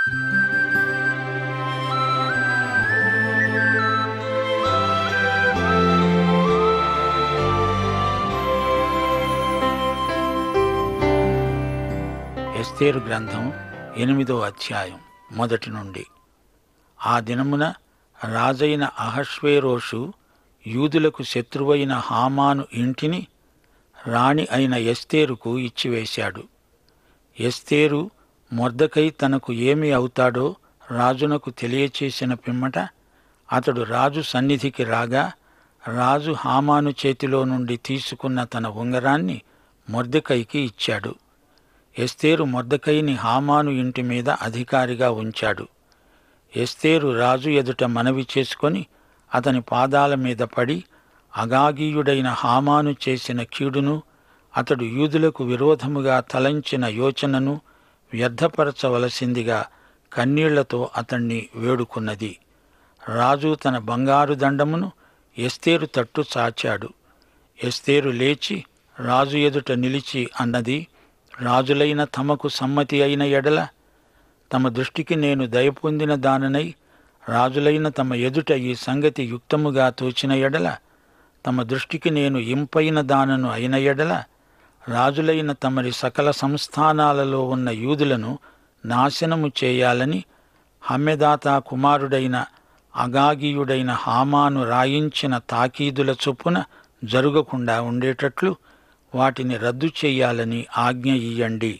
ఎస్తేరు గ్రంథం ఎనిమిదో అధ్యాయం మొదటి నుండి ఆ దినమున రాజైన అహశ్వేరోషు యూదులకు శత్రువైన హామాను ఇంటిని రాణి అయిన ఎస్తేరుకు ఇచ్చివేశాడు ఎస్తేరు మొర్దకై తనకు ఏమి అవుతాడో రాజునకు తెలియచేసిన పిమ్మట అతడు రాజు సన్నిధికి రాగా రాజు హామాను చేతిలో నుండి తీసుకున్న తన ఉంగరాన్ని మొర్దెకైకి ఇచ్చాడు ఎస్తేరు మొర్దకైని హామాను ఇంటి మీద అధికారిగా ఉంచాడు ఎస్తేరు రాజు ఎదుట మనవి చేసుకొని అతని పాదాల మీద పడి అగాగీయుడైన హామాను చేసిన కీడును అతడు యూదులకు విరోధముగా తలంచిన యోచనను వ్యర్థపరచవలసిందిగా కన్నీళ్లతో అతణ్ణి వేడుకున్నది రాజు తన బంగారు దండమును ఎస్తేరు తట్టు చాచాడు ఎస్తేరు లేచి రాజు ఎదుట నిలిచి అన్నది రాజులైన తమకు సమ్మతి అయిన ఎడల తమ దృష్టికి నేను దయపొందిన దాననై రాజులైన తమ ఎదుట ఈ సంగతి యుక్తముగా తోచిన ఎడల తమ దృష్టికి నేను ఇంపైన దానను అయిన ఎడల రాజులైన తమరి సకల సంస్థానాలలో ఉన్న యూదులను నాశనము చేయాలని హమ్మెదాత కుమారుడైన అగాగీయుడైన హామాను రాయించిన తాకీదుల చొప్పున జరుగకుండా ఉండేటట్లు వాటిని రద్దు చెయ్యాలని ఆజ్ఞ ఇయ్యండి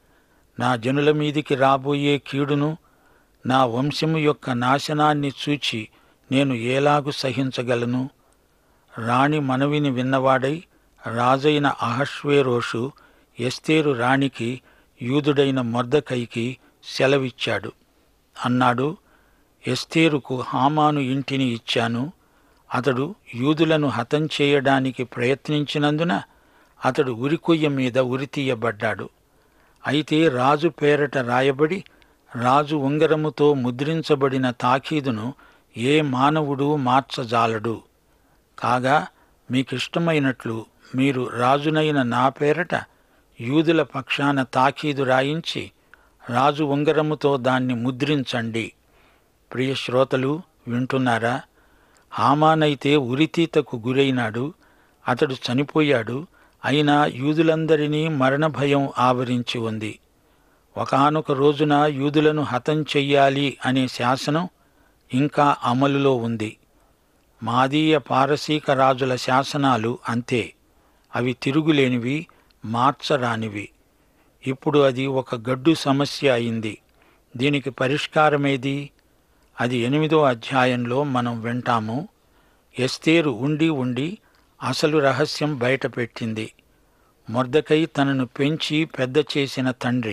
నా జనుల మీదికి రాబోయే కీడును నా వంశము యొక్క నాశనాన్ని చూచి నేను ఏలాగు సహించగలను రాణి మనవిని విన్నవాడై రాజైన అహశ్వేరోషు ఎస్తేరు రాణికి యూదుడైన మొర్దకైకి సెలవిచ్చాడు అన్నాడు ఎస్తేరుకు హామాను ఇంటిని ఇచ్చాను అతడు యూదులను హతం చేయడానికి ప్రయత్నించినందున అతడు ఉరికొయ్య మీద ఉరితీయబడ్డాడు అయితే రాజు పేరట రాయబడి రాజు ఉంగరముతో ముద్రించబడిన తాకీదును ఏ మానవుడు మార్చజాలడు కాగా మీకిష్టమైనట్లు మీరు రాజునైన నా పేరట యూదుల పక్షాన తాకీదు రాయించి రాజు ఉంగరముతో దాన్ని ముద్రించండి ప్రియ శ్రోతలు వింటున్నారా హామానైతే ఉరితీతకు గురైనాడు అతడు చనిపోయాడు అయినా యూదులందరినీ మరణ భయం ఆవరించి ఉంది ఒకానొక రోజున యూదులను హతం చెయ్యాలి అనే శాసనం ఇంకా అమలులో ఉంది మాదీయ పారసీక రాజుల శాసనాలు అంతే అవి తిరుగులేనివి మార్చరానివి ఇప్పుడు అది ఒక గడ్డు సమస్య అయింది దీనికి పరిష్కారమేది అది ఎనిమిదో అధ్యాయంలో మనం వింటాము ఎస్తేరు ఉండి ఉండి అసలు రహస్యం బయటపెట్టింది మొర్దకై తనను పెంచి పెద్ద చేసిన తండ్రి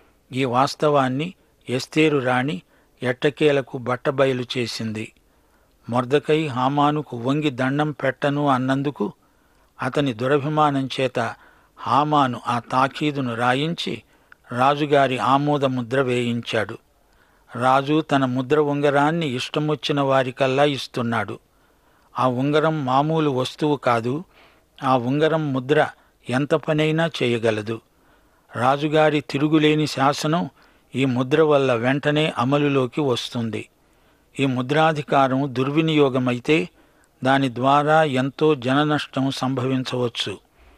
ఈ వాస్తవాన్ని ఎస్తేరు రాణి ఎట్టకేలకు బట్టబయలు చేసింది మొర్దకై హామానుకు వంగి దండం పెట్టను అన్నందుకు అతని దురభిమానం చేత హామాను ఆ తాకీదును రాయించి రాజుగారి ఆమోద ముద్ర వేయించాడు రాజు తన ముద్ర ఉంగరాన్ని ఇష్టమొచ్చిన వారికల్లా ఇస్తున్నాడు ఆ ఉంగరం మామూలు వస్తువు కాదు ఆ ఉంగరం ముద్ర ఎంత పనైనా చేయగలదు రాజుగారి తిరుగులేని శాసనం ఈ ముద్ర వల్ల వెంటనే అమలులోకి వస్తుంది ఈ ముద్రాధికారం దుర్వినియోగమైతే దాని ద్వారా ఎంతో జననష్టం సంభవించవచ్చు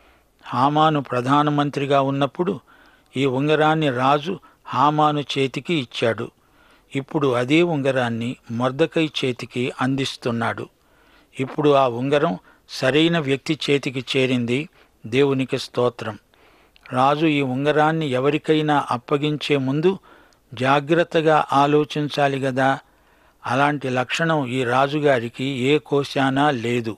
హామాను ప్రధానమంత్రిగా ఉన్నప్పుడు ఈ ఉంగరాన్ని రాజు హామాను చేతికి ఇచ్చాడు ఇప్పుడు అదే ఉంగరాన్ని మొర్దకై చేతికి అందిస్తున్నాడు ఇప్పుడు ఆ ఉంగరం సరైన వ్యక్తి చేతికి చేరింది దేవునికి స్తోత్రం రాజు ఈ ఉంగరాన్ని ఎవరికైనా అప్పగించే ముందు జాగ్రత్తగా ఆలోచించాలి గదా అలాంటి లక్షణం ఈ రాజుగారికి ఏ కోశానా లేదు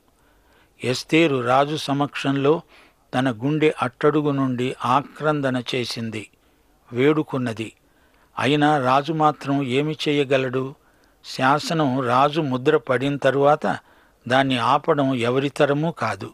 ఎస్తేరు రాజు సమక్షంలో తన గుండె అట్టడుగు నుండి ఆక్రందన చేసింది వేడుకున్నది అయినా రాజు మాత్రం ఏమి చేయగలడు శాసనం రాజు ముద్ర పడిన తరువాత దాన్ని ఆపడం ఎవరితరమూ కాదు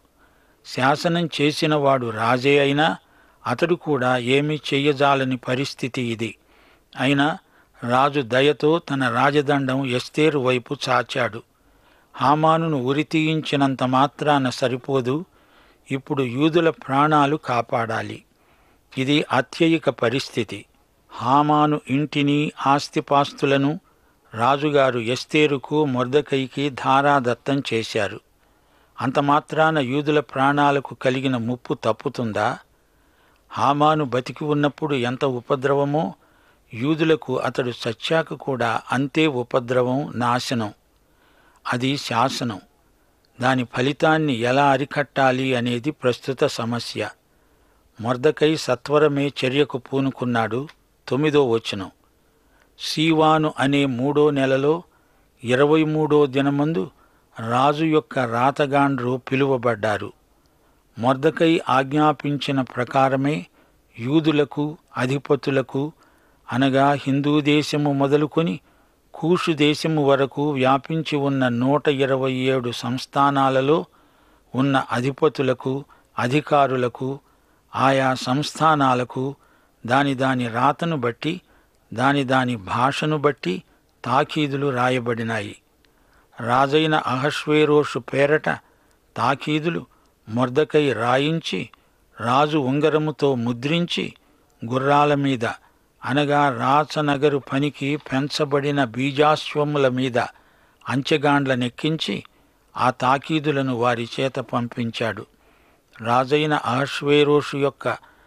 శాసనం చేసిన వాడు రాజే అయినా అతడు కూడా ఏమీ చెయ్యజాలని పరిస్థితి ఇది అయినా రాజు దయతో తన రాజదండం ఎస్తేరు వైపు చాచాడు హామానును ఉరితీయించినంత మాత్రాన సరిపోదు ఇప్పుడు యూదుల ప్రాణాలు కాపాడాలి ఇది అత్యయిక పరిస్థితి హామాను ఇంటిని ఆస్తిపాస్తులను రాజుగారు ఎస్తేరుకు మొర్దకైకి ధారాదత్తం చేశారు అంత మాత్రాన యూదుల ప్రాణాలకు కలిగిన ముప్పు తప్పుతుందా హామాను బతికి ఉన్నప్పుడు ఎంత ఉపద్రవమో యూదులకు అతడు చచ్చాక కూడా అంతే ఉపద్రవం నాశనం అది శాసనం దాని ఫలితాన్ని ఎలా అరికట్టాలి అనేది ప్రస్తుత సమస్య మొర్దకై సత్వరమే చర్యకు పూనుకున్నాడు తొమ్మిదో వచనం సీవాను అనే మూడో నెలలో ఇరవై మూడో దినమందు రాజు యొక్క రాతగాండ్రు పిలువబడ్డారు మొర్దకై ఆజ్ఞాపించిన ప్రకారమే యూదులకు అధిపతులకు అనగా హిందూ దేశము మొదలుకొని కూషు దేశము వరకు వ్యాపించి ఉన్న నూట ఇరవై ఏడు సంస్థానాలలో ఉన్న అధిపతులకు అధికారులకు ఆయా సంస్థానాలకు దాని దాని రాతను బట్టి దాని దాని భాషను బట్టి తాకీదులు రాయబడినాయి రాజైన అహశ్వేరోషు పేరట తాకీదులు మొర్దకై రాయించి రాజు ఉంగరముతో ముద్రించి గుర్రాల మీద అనగా రాచనగరు పనికి పెంచబడిన బీజాశ్వముల మీద అంచెగాండ్లనెక్కించి ఆ తాకీదులను వారి చేత పంపించాడు రాజైన అహశ్వేరోషు యొక్క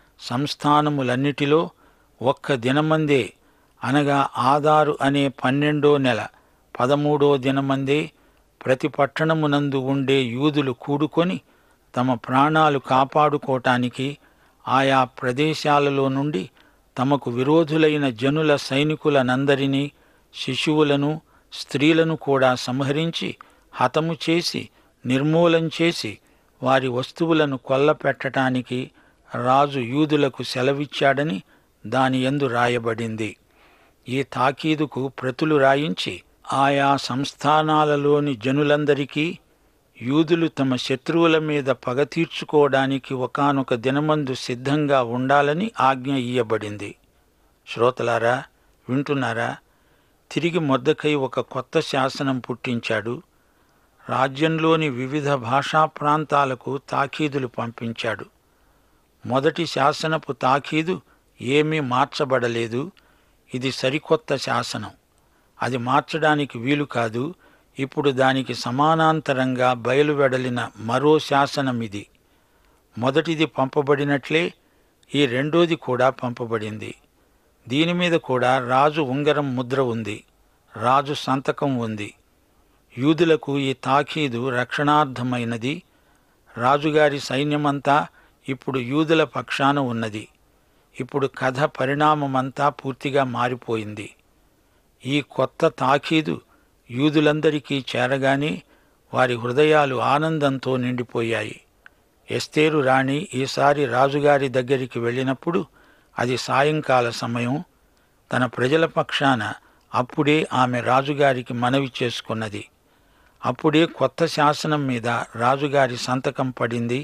సంస్థానములన్నిటిలో ఒక్క దినమందే అనగా ఆదారు అనే పన్నెండో నెల పదమూడో దినమందే ప్రతి పట్టణమునందు ఉండే యూదులు కూడుకొని తమ ప్రాణాలు కాపాడుకోటానికి ఆయా ప్రదేశాలలో నుండి తమకు విరోధులైన జనుల సైనికులనందరినీ శిశువులను స్త్రీలను కూడా సంహరించి హతము చేసి నిర్మూలం చేసి వారి వస్తువులను కొల్లపెట్టటానికి రాజు యూదులకు సెలవిచ్చాడని దాని యందు రాయబడింది ఈ తాకీదుకు ప్రతులు రాయించి ఆయా సంస్థానాలలోని జనులందరికీ యూదులు తమ శత్రువుల మీద పగ తీర్చుకోవడానికి ఒకానొక దినమందు సిద్ధంగా ఉండాలని ఆజ్ఞ ఇయ్యబడింది శ్రోతలారా వింటున్నారా తిరిగి మొద్దకై ఒక కొత్త శాసనం పుట్టించాడు రాజ్యంలోని వివిధ భాషా ప్రాంతాలకు తాకీదులు పంపించాడు మొదటి శాసనపు తాకీదు ఏమీ మార్చబడలేదు ఇది సరికొత్త శాసనం అది మార్చడానికి వీలు కాదు ఇప్పుడు దానికి సమానాంతరంగా బయలువెడలిన మరో శాసనం ఇది మొదటిది పంపబడినట్లే ఈ రెండోది కూడా పంపబడింది దీని మీద కూడా రాజు ఉంగరం ముద్ర ఉంది రాజు సంతకం ఉంది యూదులకు ఈ తాకీదు రక్షణార్థమైనది రాజుగారి సైన్యమంతా ఇప్పుడు యూదుల పక్షాన ఉన్నది ఇప్పుడు కథ పరిణామమంతా పూర్తిగా మారిపోయింది ఈ కొత్త తాకీదు యూదులందరికీ చేరగానే వారి హృదయాలు ఆనందంతో నిండిపోయాయి ఎస్తేరు రాణి ఈసారి రాజుగారి దగ్గరికి వెళ్ళినప్పుడు అది సాయంకాల సమయం తన ప్రజల పక్షాన అప్పుడే ఆమె రాజుగారికి మనవి చేసుకున్నది అప్పుడే కొత్త శాసనం మీద రాజుగారి సంతకం పడింది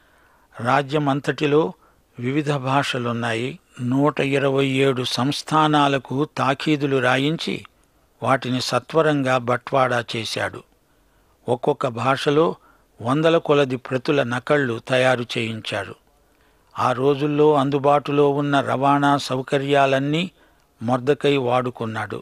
రాజ్యమంతటిలో వివిధ భాషలున్నాయి నూట ఇరవై ఏడు సంస్థానాలకు తాకీదులు రాయించి వాటిని సత్వరంగా బట్వాడా చేశాడు ఒక్కొక్క భాషలో వందల కొలది ప్రతుల నకళ్ళు తయారు చేయించాడు ఆ రోజుల్లో అందుబాటులో ఉన్న రవాణా సౌకర్యాలన్నీ మొర్దకై వాడుకున్నాడు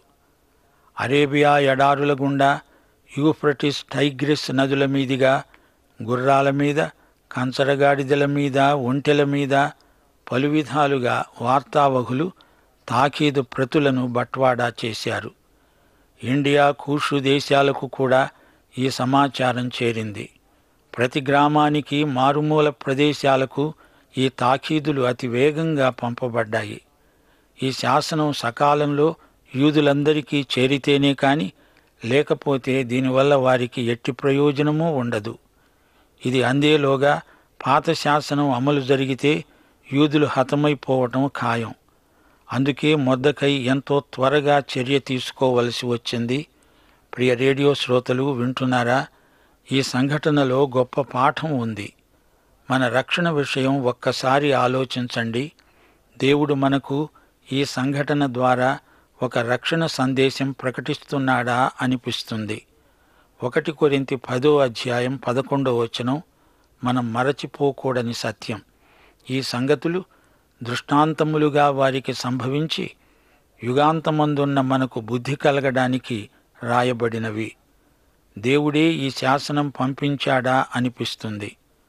అరేబియా ఎడారుల గుండా యూఫ్రటిస్ టైగ్రిస్ నదుల మీదిగా గుర్రాల మీద కంచరగాడిదల మీద ఒంటెల మీద పలు విధాలుగా వార్తావహులు తాకీదు ప్రతులను బట్వాడా చేశారు ఇండియా కూషు దేశాలకు కూడా ఈ సమాచారం చేరింది ప్రతి గ్రామానికి మారుమూల ప్రదేశాలకు ఈ తాకీదులు అతి వేగంగా పంపబడ్డాయి ఈ శాసనం సకాలంలో యూదులందరికీ చేరితేనే కాని లేకపోతే దీనివల్ల వారికి ఎట్టి ప్రయోజనమూ ఉండదు ఇది అందేలోగా పాత శాసనం అమలు జరిగితే యూదులు హతమైపోవటం ఖాయం అందుకే మొద్దకై ఎంతో త్వరగా చర్య తీసుకోవలసి వచ్చింది ప్రియ రేడియో శ్రోతలు వింటున్నారా ఈ సంఘటనలో గొప్ప పాఠం ఉంది మన రక్షణ విషయం ఒక్కసారి ఆలోచించండి దేవుడు మనకు ఈ సంఘటన ద్వారా ఒక రక్షణ సందేశం ప్రకటిస్తున్నాడా అనిపిస్తుంది ఒకటి కొరింతి పదో అధ్యాయం పదకొండో వచనం మనం మరచిపోకూడని సత్యం ఈ సంగతులు దృష్టాంతములుగా వారికి సంభవించి యుగాంతమందున్న మనకు బుద్ధి కలగడానికి రాయబడినవి దేవుడే ఈ శాసనం పంపించాడా అనిపిస్తుంది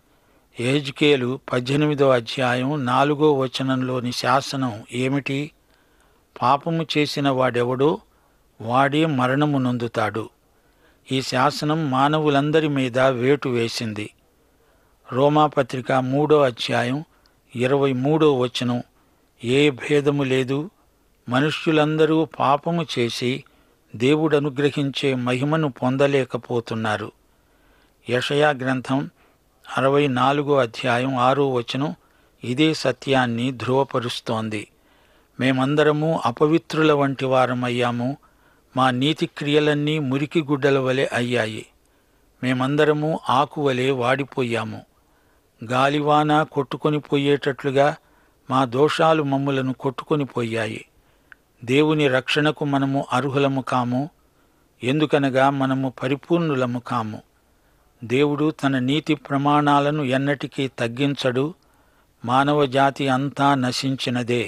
ఏజ్కేలు పద్దెనిమిదో అధ్యాయం నాలుగో వచనంలోని శాసనం ఏమిటి పాపము చేసిన వాడెవడో వాడే మరణము నొందుతాడు ఈ శాసనం మానవులందరి మీద వేటు వేసింది రోమాపత్రిక మూడో అధ్యాయం ఇరవై మూడో వచనం ఏ భేదము లేదు మనుష్యులందరూ పాపము చేసి దేవుడు అనుగ్రహించే మహిమను పొందలేకపోతున్నారు యషయా గ్రంథం అరవై నాలుగో అధ్యాయం ఆరో వచనం ఇదే సత్యాన్ని ధృవపరుస్తోంది మేమందరము అపవిత్రుల వంటి వారమయ్యాము మా నీతి క్రియలన్నీ మురికి గుడ్డల వలె అయ్యాయి మేమందరము ఆకువలే వాడిపోయాము గాలివాన కొట్టుకొని పోయేటట్లుగా మా దోషాలు మమ్ములను కొట్టుకొని పోయాయి దేవుని రక్షణకు మనము అర్హులము కాము ఎందుకనగా మనము పరిపూర్ణులము కాము దేవుడు తన నీతి ప్రమాణాలను ఎన్నటికీ తగ్గించడు మానవ జాతి అంతా నశించినదే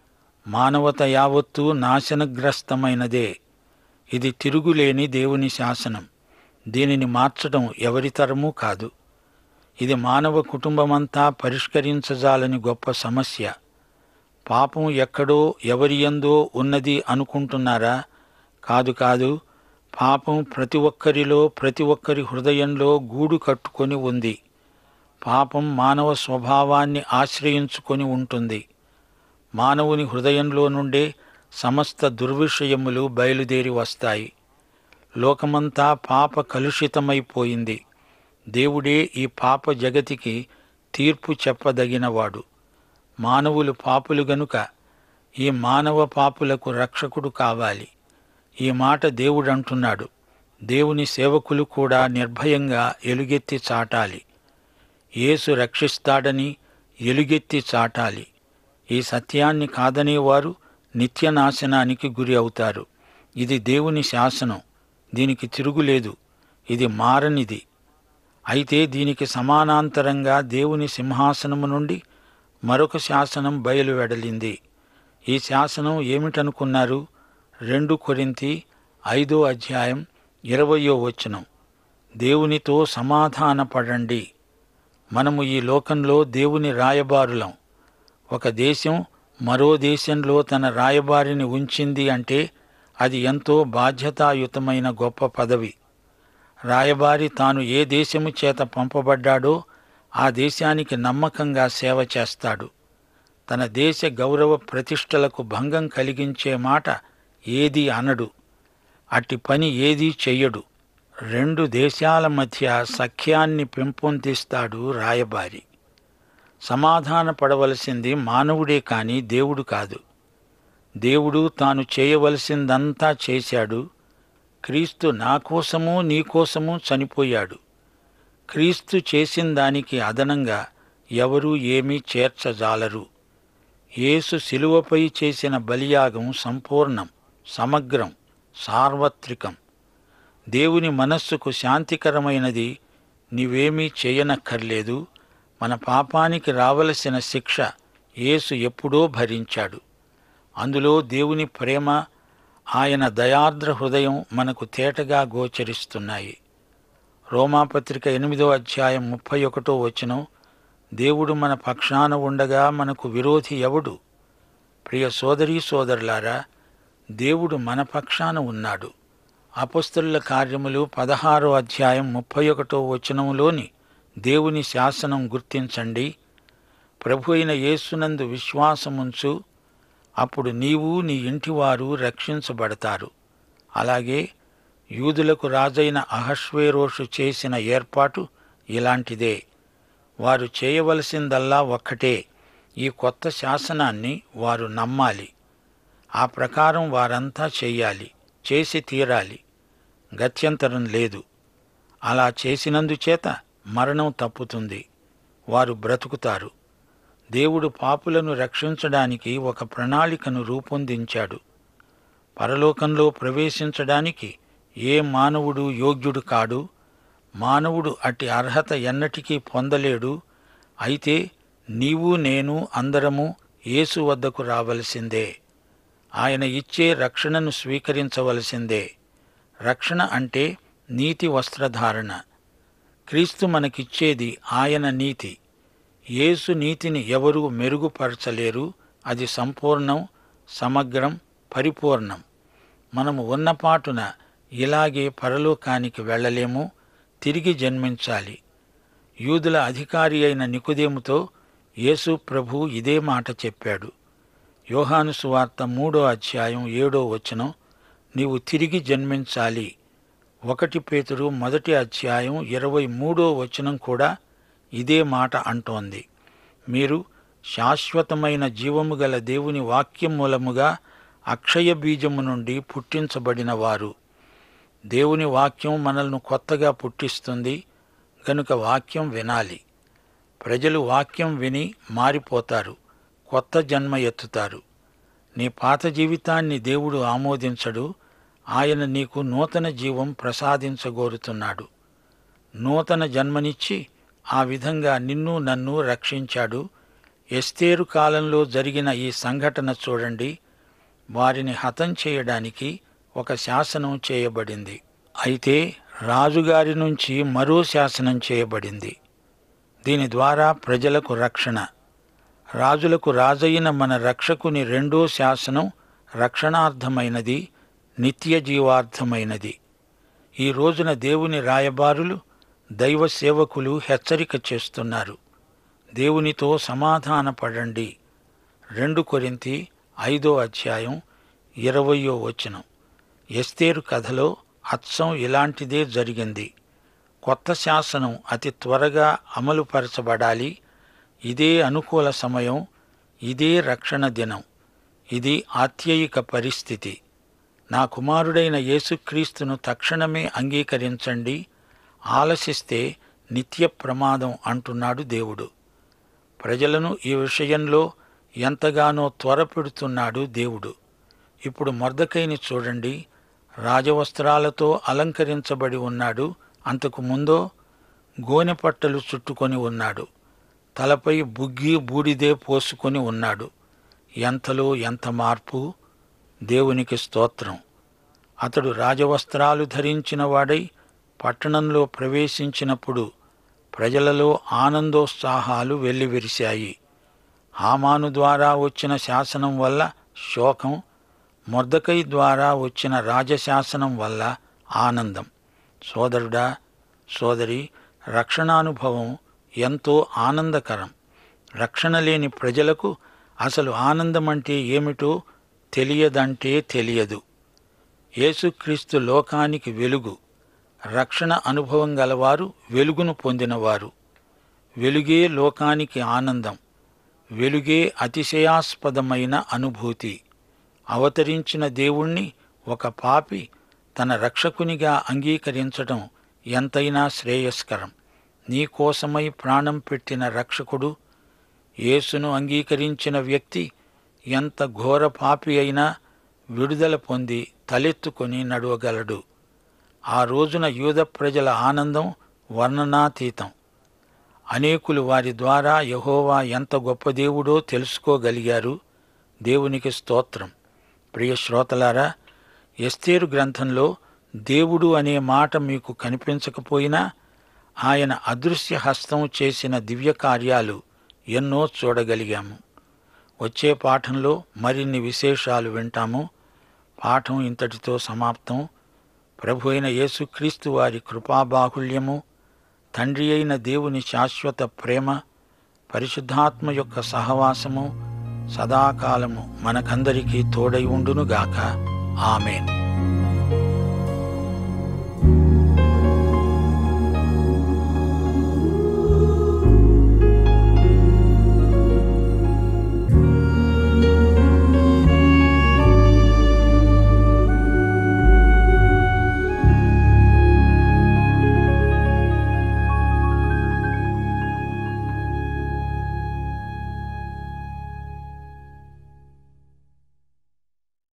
మానవత యావత్తూ నాశనగ్రస్తమైనదే ఇది తిరుగులేని దేవుని శాసనం దీనిని మార్చడం ఎవరితరమూ కాదు ఇది మానవ కుటుంబమంతా పరిష్కరించజాలని గొప్ప సమస్య పాపం ఎక్కడో ఎవరి యందో ఉన్నది అనుకుంటున్నారా కాదు కాదు పాపం ప్రతి ఒక్కరిలో ప్రతి ఒక్కరి హృదయంలో గూడు కట్టుకొని ఉంది పాపం మానవ స్వభావాన్ని ఆశ్రయించుకొని ఉంటుంది మానవుని హృదయంలో నుండే సమస్త దుర్విషయములు బయలుదేరి వస్తాయి లోకమంతా పాప కలుషితమైపోయింది దేవుడే ఈ పాప జగతికి తీర్పు చెప్పదగినవాడు మానవులు పాపులు గనుక ఈ మానవ పాపులకు రక్షకుడు కావాలి ఈ మాట దేవుడంటున్నాడు దేవుని సేవకులు కూడా నిర్భయంగా ఎలుగెత్తి చాటాలి యేసు రక్షిస్తాడని ఎలుగెత్తి చాటాలి ఈ సత్యాన్ని కాదనేవారు నిత్య నాశనానికి గురి అవుతారు ఇది దేవుని శాసనం దీనికి తిరుగులేదు ఇది మారనిది అయితే దీనికి సమానాంతరంగా దేవుని సింహాసనము నుండి మరొక శాసనం బయలువెడలింది ఈ శాసనం ఏమిటనుకున్నారు రెండు కొరింతి ఐదో అధ్యాయం ఇరవయో వచనం దేవునితో సమాధానపడండి మనము ఈ లోకంలో దేవుని రాయబారులం ఒక దేశం మరో దేశంలో తన రాయబారిని ఉంచింది అంటే అది ఎంతో బాధ్యతాయుతమైన గొప్ప పదవి రాయబారి తాను ఏ దేశము చేత పంపబడ్డాడో ఆ దేశానికి నమ్మకంగా సేవ చేస్తాడు తన దేశ గౌరవ ప్రతిష్టలకు భంగం కలిగించే మాట ఏది అనడు అట్టి పని ఏదీ చెయ్యడు రెండు దేశాల మధ్య సఖ్యాన్ని పెంపొందిస్తాడు రాయబారి సమాధాన పడవలసింది మానవుడే కాని దేవుడు కాదు దేవుడు తాను చేయవలసిందంతా చేశాడు క్రీస్తు నా కోసము నీ కోసము చనిపోయాడు క్రీస్తు చేసిన దానికి అదనంగా ఎవరూ ఏమీ చేర్చజాలరు యేసు శిలువపై చేసిన బలియాగం సంపూర్ణం సమగ్రం సార్వత్రికం దేవుని మనస్సుకు శాంతికరమైనది నీవేమీ చేయనక్కర్లేదు మన పాపానికి రావలసిన శిక్ష యేసు ఎప్పుడో భరించాడు అందులో దేవుని ప్రేమ ఆయన దయార్ద్ర హృదయం మనకు తేటగా గోచరిస్తున్నాయి రోమాపత్రిక ఎనిమిదో అధ్యాయం ముప్పై ఒకటో వచనం దేవుడు మన పక్షాన ఉండగా మనకు విరోధి ఎవడు ప్రియ సోదరీ సోదరులారా దేవుడు మన పక్షాన ఉన్నాడు అపస్తుల కార్యములు పదహారో అధ్యాయం ముప్పై ఒకటో వచనములోని దేవుని శాసనం గుర్తించండి ప్రభు అయిన యేసునందు విశ్వాసముంచు అప్పుడు నీవు నీ ఇంటివారు రక్షించబడతారు అలాగే యూదులకు రాజైన అహశ్వేరోషు చేసిన ఏర్పాటు ఇలాంటిదే వారు చేయవలసిందల్లా ఒక్కటే ఈ కొత్త శాసనాన్ని వారు నమ్మాలి ఆ ప్రకారం వారంతా చెయ్యాలి చేసి తీరాలి గత్యంతరం లేదు అలా చేసినందుచేత మరణం తప్పుతుంది వారు బ్రతుకుతారు దేవుడు పాపులను రక్షించడానికి ఒక ప్రణాళికను రూపొందించాడు పరలోకంలో ప్రవేశించడానికి ఏ మానవుడు యోగ్యుడు కాడు మానవుడు అట్టి అర్హత ఎన్నటికీ పొందలేడు అయితే నీవు నేను అందరము యేసు వద్దకు రావలసిందే ఆయన ఇచ్చే రక్షణను స్వీకరించవలసిందే రక్షణ అంటే నీతి వస్త్రధారణ క్రీస్తు మనకిచ్చేది ఆయన నీతి యేసు నీతిని ఎవరూ మెరుగుపరచలేరు అది సంపూర్ణం సమగ్రం పరిపూర్ణం మనము ఉన్నపాటున ఇలాగే పరలోకానికి వెళ్ళలేము తిరిగి జన్మించాలి యూదుల అధికారి అయిన నికుదేముతో యేసు ప్రభు ఇదే మాట చెప్పాడు యోహాను సువార్త మూడో అధ్యాయం ఏడో వచనం నీవు తిరిగి జన్మించాలి ఒకటి పేతురు మొదటి అధ్యాయం ఇరవై మూడో వచనం కూడా ఇదే మాట అంటోంది మీరు శాశ్వతమైన జీవము గల దేవుని వాక్యం మూలముగా అక్షయ బీజము నుండి పుట్టించబడిన వారు దేవుని వాక్యం మనల్ని కొత్తగా పుట్టిస్తుంది గనుక వాక్యం వినాలి ప్రజలు వాక్యం విని మారిపోతారు కొత్త జన్మ ఎత్తుతారు నీ పాత జీవితాన్ని దేవుడు ఆమోదించడు ఆయన నీకు నూతన జీవం ప్రసాదించగోరుతున్నాడు నూతన జన్మనిచ్చి ఆ విధంగా నిన్ను నన్ను రక్షించాడు ఎస్తేరు కాలంలో జరిగిన ఈ సంఘటన చూడండి వారిని హతం చేయడానికి ఒక శాసనం చేయబడింది అయితే రాజుగారి నుంచి మరో శాసనం చేయబడింది దీని ద్వారా ప్రజలకు రక్షణ రాజులకు రాజైన మన రక్షకుని రెండో శాసనం రక్షణార్థమైనది నిత్య జీవార్థమైనది ఈ రోజున దేవుని రాయబారులు దైవ సేవకులు హెచ్చరిక చేస్తున్నారు దేవునితో సమాధానపడండి రెండు కొరింతి ఐదో అధ్యాయం ఇరవయో వచనం ఎస్తేరు కథలో అచ్చం ఇలాంటిదే జరిగింది కొత్త శాసనం అతి త్వరగా అమలుపరచబడాలి ఇదే అనుకూల సమయం ఇదే రక్షణ దినం ఇది ఆత్యయిక పరిస్థితి నా కుమారుడైన యేసుక్రీస్తును తక్షణమే అంగీకరించండి ఆలసిస్తే నిత్య ప్రమాదం అంటున్నాడు దేవుడు ప్రజలను ఈ విషయంలో ఎంతగానో త్వరపెడుతున్నాడు దేవుడు ఇప్పుడు మొర్దకైని చూడండి రాజవస్త్రాలతో అలంకరించబడి ఉన్నాడు అంతకు ముందో గోనె పట్టలు చుట్టుకొని ఉన్నాడు తలపై బుగ్గి బూడిదే పోసుకొని ఉన్నాడు ఎంతలో ఎంత మార్పు దేవునికి స్తోత్రం అతడు రాజవస్త్రాలు ధరించిన వాడై పట్టణంలో ప్రవేశించినప్పుడు ప్రజలలో ఆనందోత్సాహాలు వెల్లివిరిశాయి హామాను ద్వారా వచ్చిన శాసనం వల్ల శోకం మొర్దకై ద్వారా వచ్చిన రాజశాసనం వల్ల ఆనందం సోదరుడా సోదరి రక్షణానుభవం ఎంతో ఆనందకరం రక్షణ లేని ప్రజలకు అసలు ఆనందమంటే ఏమిటో తెలియదంటే తెలియదు యేసుక్రీస్తు లోకానికి వెలుగు రక్షణ అనుభవం గలవారు వెలుగును పొందినవారు వెలుగే లోకానికి ఆనందం వెలుగే అతిశయాస్పదమైన అనుభూతి అవతరించిన దేవుణ్ణి ఒక పాపి తన రక్షకునిగా అంగీకరించడం ఎంతైనా శ్రేయస్కరం నీకోసమై ప్రాణం పెట్టిన రక్షకుడు యేసును అంగీకరించిన వ్యక్తి ఎంత ఘోర పాపి అయినా విడుదల పొంది తలెత్తుకొని నడవగలడు ఆ రోజున యూద ప్రజల ఆనందం వర్ణనాతీతం అనేకులు వారి ద్వారా యహోవా ఎంత గొప్ప దేవుడో తెలుసుకోగలిగారు దేవునికి స్తోత్రం ప్రియ శ్రోతలారా ఎస్తేరు గ్రంథంలో దేవుడు అనే మాట మీకు కనిపించకపోయినా ఆయన అదృశ్య హస్తం చేసిన దివ్య కార్యాలు ఎన్నో చూడగలిగాము వచ్చే పాఠంలో మరిన్ని విశేషాలు వింటాము పాఠం ఇంతటితో సమాప్తం ప్రభు అయిన యేసుక్రీస్తు వారి కృపాబాహుళ్యము తండ్రి అయిన దేవుని శాశ్వత ప్రేమ పరిశుద్ధాత్మ యొక్క సహవాసము సదాకాలము మనకందరికీ తోడై ఉండునుగాక ఆమెన్